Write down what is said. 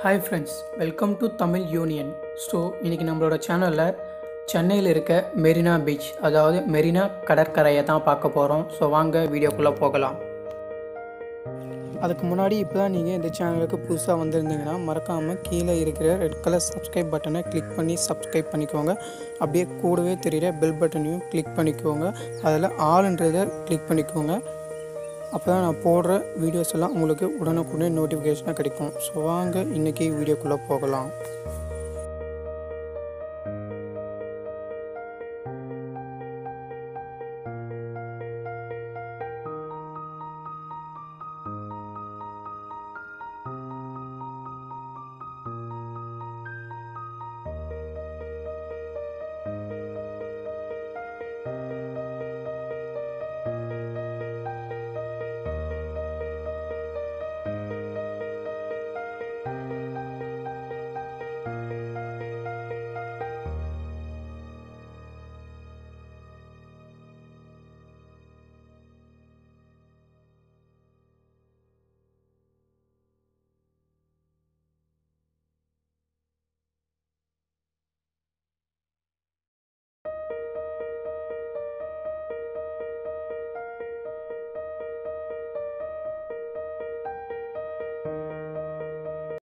hi friends welcome to Tamil union so இன்றைக்கி நம்மளோட சேனலில் சென்னையில் இருக்க மெரினா பீச் அதாவது மெரினா கடற்கரையை தான் பார்க்க போகிறோம் ஸோ வாங்க வீடியோக்குள்ளே போகலாம் அதுக்கு முன்னாடி இப்போ தான் நீங்கள் இந்த சேனலுக்கு புதுசாக வந்திருந்தீங்கன்னா மறக்காமல் கீழே இருக்கிற ரெட் கலர் சப்ஸ்கிரைப் பட்டனை கிளிக் பண்ணி சப்ஸ்கிரைப் பண்ணிக்கோங்க அப்படியே கூடவே தெரிகிற பெல் பட்டனையும் கிளிக் பண்ணிக்கோங்க அதில் ஆளுன்றதை கிளிக் பண்ணிக்கோங்க அப்போ தான் நான் போடுற வீடியோஸ் எல்லாம் உங்களுக்கு உடனுக்குடனே நோட்டிஃபிகேஷனாக கிடைக்கும் ஸோ வாங்க இன்றைக்கி வீடியோக்குள்ளே போகலாம்